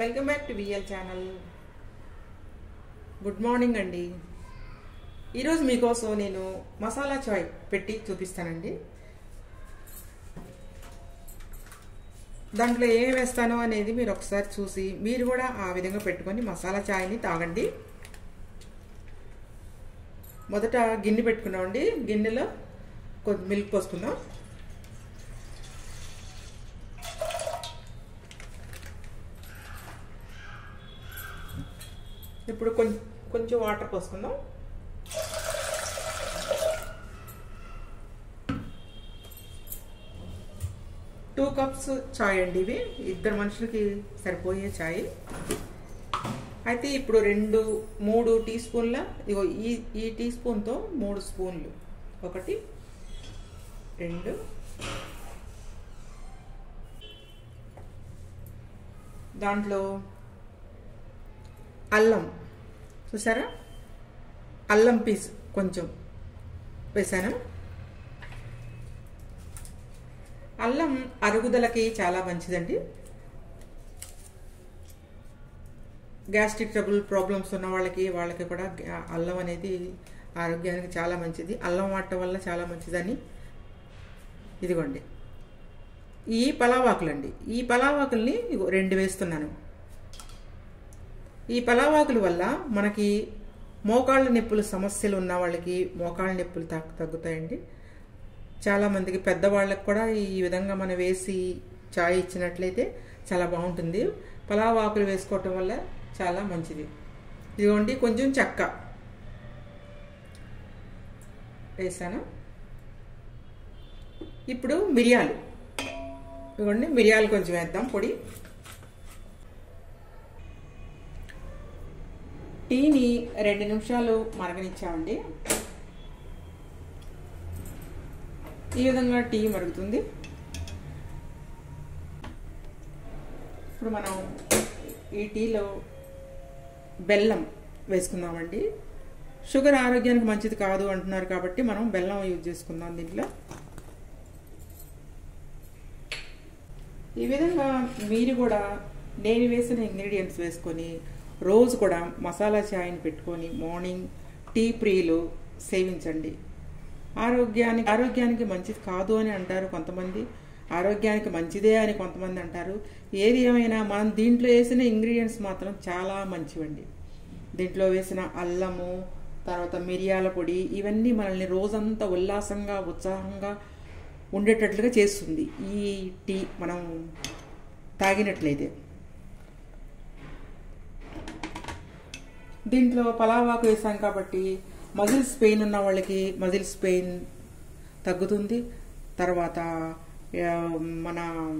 welcome back to VL channel good morning అండి ఈరోజు మీకోసం నేను మసాలా చాయ్ పెట్టి చూపిస్తానండి దాంట్లో ఏం వేస్తానో అనేది మీరు ఒకసారి చూసి మీరు కూడా ఆ విధంగా పెట్టుకొని మసాలా చాయ్ని తాగండి మొదట గిన్నె పెట్టుకున్నామండి గిన్నెలో కొంచెం మిల్క్ పోసుకుందాం ఇప్పుడు కొంచెం కొంచెం వాటర్ పోసుకుందాం టూ కప్స్ చాయ్ అండి ఇవి ఇద్దరు మనుషులకి సరిపోయే చాయ్ అయితే ఇప్పుడు రెండు మూడు టీ స్పూన్ల ఇగో ఈ ఈ టీ స్పూన్తో మూడు స్పూన్లు ఒకటి రెండు దాంట్లో అల్లం చూసారా అల్లం పీస్ కొంచెం వేసాను అల్లం అరుగుదలకి చాలా మంచిదండి గ్యాస్ట్రిక్ ట్రబుల్ ప్రాబ్లమ్స్ ఉన్న వాళ్ళకి వాళ్ళకి కూడా అల్లం అనేది ఆరోగ్యానికి చాలా మంచిది అల్లం వాడటం వల్ల చాలా మంచిదని ఇదిగోండి ఈ పలావాకులండి ఈ పలావాకుల్ని రెండు వేస్తున్నాను ఈ పలావాకుల వల్ల మనకి మోకాళ్ళ నొప్పులు సమస్యలు ఉన్న వాళ్ళకి మోకాళ్ళ నొప్పులు తగ్గుతాయండి చాలామందికి పెద్దవాళ్ళకి కూడా ఈ విధంగా మనం వేసి చాయ్ ఇచ్చినట్లయితే చాలా బాగుంటుంది పలావాకులు వేసుకోవటం వల్ల చాలా మంచిది ఇదిగోండి కొంచెం చెక్క వేసాను ఇప్పుడు మిరియాలు ఇదిగోండి మిరియాలు కొంచెం వేద్దాం పొడి టీని రెండు నిమిషాలు మరగనిచ్చామండి ఈ విధంగా టీ మరుగుతుంది ఇప్పుడు మనం ఈ టీలో బెల్లం వేసుకుందామండి షుగర్ ఆరోగ్యానికి మంచిది కాదు అంటున్నారు కాబట్టి మనం బెల్లం యూజ్ చేసుకుందాం దీంట్లో ఈ విధంగా మీరు కూడా నేను వేసిన ఇంగ్రీడియంట్స్ వేసుకొని రోజు కూడా మసాలా చాయ్ని పెట్టుకొని మార్నింగ్ టీ ప్రియులు సేవించండి ఆరోగ్యానికి ఆరోగ్యానికి మంచిది కాదు అని అంటారు కొంతమంది ఆరోగ్యానికి మంచిదే అని కొంతమంది అంటారు ఏది ఏమైనా మనం దీంట్లో వేసిన ఇంగ్రీడియంట్స్ మాత్రం చాలా మంచివండి దీంట్లో వేసిన అల్లము తర్వాత మిరియాల పొడి ఇవన్నీ మనల్ని రోజంతా ఉల్లాసంగా ఉత్సాహంగా ఉండేటట్లుగా చేస్తుంది ఈ టీ మనం తాగినట్లయితే దీంట్లో పలావాకు వేసాం కాబట్టి మజిల్స్ పెయిన్ ఉన్న వాళ్ళకి మజిల్స్ పెయిన్ తగ్గుతుంది తర్వాత మన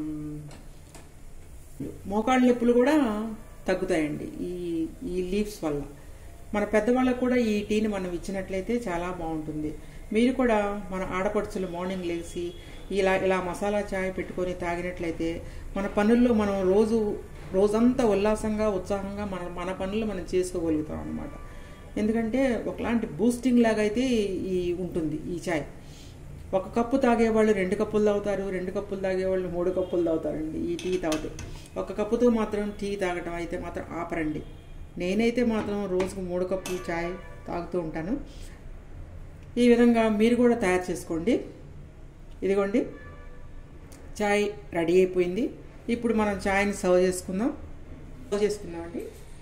మోకాళ్ళ నొప్పులు కూడా తగ్గుతాయండి ఈ ఈ లీవ్స్ వల్ల మన పెద్దవాళ్ళకు కూడా ఈ టీని మనం ఇచ్చినట్లయితే చాలా బాగుంటుంది మీరు కూడా మన ఆడపడుచులు మార్నింగ్ లేచి ఇలా ఇలా మసాలా చాయ్ పెట్టుకొని తాగినట్లయితే మన పనుల్లో మనం రోజు రోజంతా ఉల్లాసంగా ఉత్సాహంగా మన మన పనులు మనం చేసుకోగలుగుతాం అనమాట ఎందుకంటే ఒకలాంటి బూస్టింగ్ లాగా అయితే ఈ ఉంటుంది ఈ చాయ్ ఒక కప్పు తాగేవాళ్ళు రెండు కప్పులు తాగుతారు రెండు కప్పులు తాగేవాళ్ళు మూడు కప్పులు తాగుతారండి ఈ టీ తాగుతూ ఒక కప్పుతో మాత్రం టీ తాగటం అయితే మాత్రం ఆపరండి నేనైతే మాత్రం రోజుకు మూడు కప్పులు చాయ్ తాగుతూ ఉంటాను ఈ విధంగా మీరు కూడా తయారు చేసుకోండి ఇదిగోండి చాయ్ రెడీ అయిపోయింది ఇప్పుడు మనం చాయ్ని సర్వ్ చేసుకుందాం సర్వ్ చేసుకుందామండి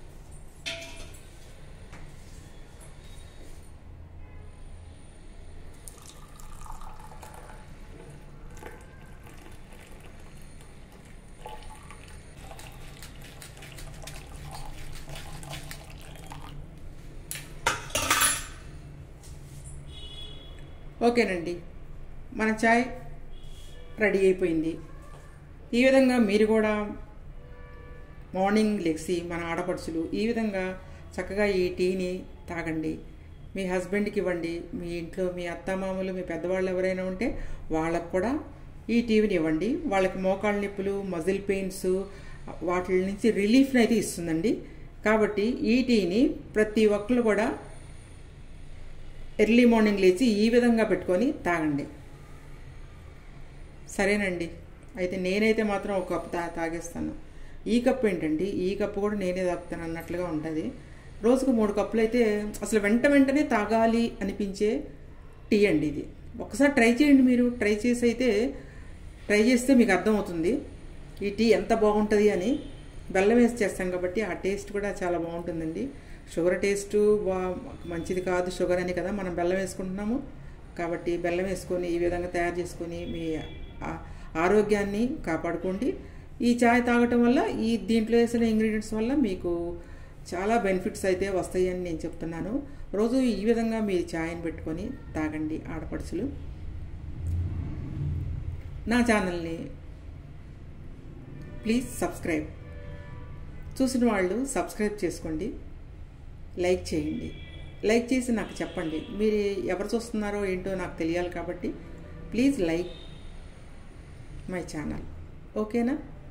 ఓకేనండి మన చాయ్ రెడీ అయిపోయింది ఈ విధంగా మీరు కూడా మార్నింగ్ లెగ్సి మన ఆడపడుచులు ఈ విధంగా చక్కగా ఈ టీని తాగండి మీ హస్బెండ్కి ఇవ్వండి మీ ఇంట్లో మీ అత్తమామలు మీ పెద్దవాళ్ళు ఎవరైనా ఉంటే వాళ్ళకు కూడా ఈ టీవీని ఇవ్వండి వాళ్ళకి మోకాళ్ళ నొప్పులు మజిల్ పెయిన్స్ వాటి నుంచి రిలీఫ్ని అయితే ఇస్తుందండి కాబట్టి ఈ టీని ప్రతి ఒక్కరు కూడా ఎర్లీ మార్నింగ్ లేచి ఈ విధంగా పెట్టుకొని తాగండి సరేనండి అయితే నేనైతే మాత్రం ఒక కప్పు తా తాగేస్తాను ఈ కప్పు ఏంటండి ఈ కప్పు కూడా నేనే తాగుతాను అన్నట్లుగా ఉంటుంది రోజుకు మూడు కప్పులు అయితే అసలు వెంట వెంటనే తాగాలి అనిపించే టీ అండి ఇది ఒకసారి ట్రై చేయండి మీరు ట్రై చేసి అయితే ట్రై చేస్తే మీకు అర్థమవుతుంది ఈ టీ ఎంత బాగుంటుంది అని బెల్లం వేసి చేస్తాం కాబట్టి ఆ టేస్ట్ కూడా చాలా బాగుంటుందండి షుగర్ టేస్ట్ బా మంచిది కాదు షుగర్ అని కదా మనం బెల్లం వేసుకుంటున్నాము కాబట్టి బెల్లం వేసుకొని ఈ విధంగా తయారు చేసుకొని మీ ఆ- ఆరోగ్యాన్ని కాపాడుకోండి ఈ చాయ్ తాగటం వల్ల ఈ దీంట్లో వేసిన ఇంగ్రీడియంట్స్ వల్ల మీకు చాలా బెనిఫిట్స్ అయితే వస్తాయని నేను చెప్తున్నాను రోజు ఈ విధంగా మీరు ఛాయ్ని పెట్టుకొని తాగండి ఆడపడుచులు నా ఛానల్ని ప్లీజ్ సబ్స్క్రైబ్ చూసిన వాళ్ళు సబ్స్క్రైబ్ చేసుకోండి లైక్ చేయండి లైక్ చేసి నాకు చెప్పండి మీరు ఎవరు చూస్తున్నారో ఏంటో నాకు తెలియాలి కాబట్టి ప్లీజ్ లైక్ మై ఛానల్ ఓకేనా